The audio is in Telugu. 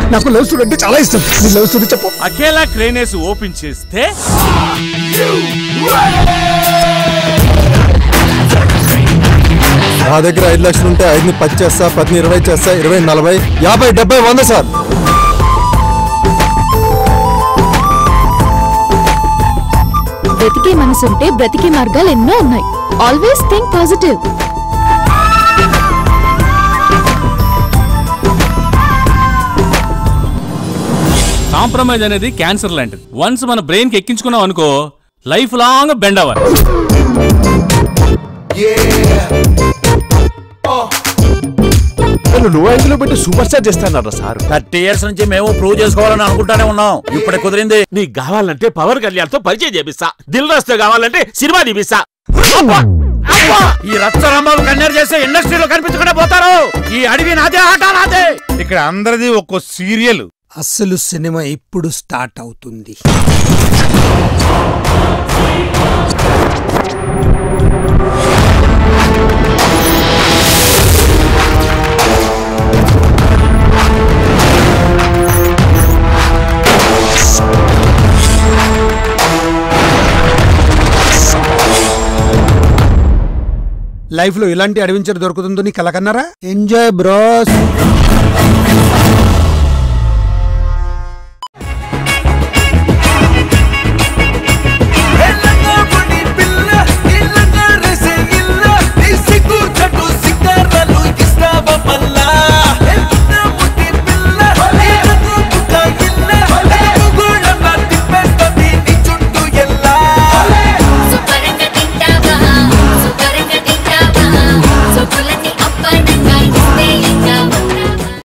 నాకు లవ్ స్టోరీ అంటే చాలా ఇష్టం నీ లవ్ స్టోరీ చెప్పు అకేలా క్రేనేస్ ఓపెన్ చేస్తే నా దగ్గర ఐదు లక్షలు ఉంటే ఐదుని పది చేస్తా పదిని ఇరవై చేస్తా ఇరవై నలభై యాభై డెబ్బై వంద సార్ బ్రతికే మనసుంటే బ్రతికే మార్గాలు ఎన్నో ఉన్నాయి ఆల్వేస్ థింక్ పాజిటివ్ కాంప్రమైజ్ అనేది క్యాన్సర్ లాంటిది వన్స్ మన బ్రెయిన్ కి ఎక్కించుకున్నాం అనుకో లైఫ్ లాంగ్ బెండ్ అవ్వాలి లో యాంగిల్ పెట్టి సూపర్ స్టార్ చేస్తానరా సార్ థర్టీ ఇయర్స్ నుంచి మేము ప్రూవ్ చేసుకోవాలని అనుకుంటానే ఉన్నాం ఇప్పుడే కుదిరింది నీకు కావాలంటే పవర్ కళ్యాణ్ తో పరిచయం చేపిస్తా దిల్ రాస్తే కావాలంటే సినిమా తీపిస్తా ఈ రచ్చరంబాలు కన్యర్ చేస్తే ఇండస్ట్రీలో కనిపించకుండా పోతారు ఈ అడవి నాదే ఆట నాదే ఇక్కడ అందరిది ఒక్కో సీరియల్ అసలు సినిమా ఇప్పుడు స్టార్ట్ అవుతుంది లైఫ్ లో ఇలాంటి అడ్వెంచర్ దొరుకుతుందో నీ కలకన్నారా ఎంజాయ్ బ్రోస్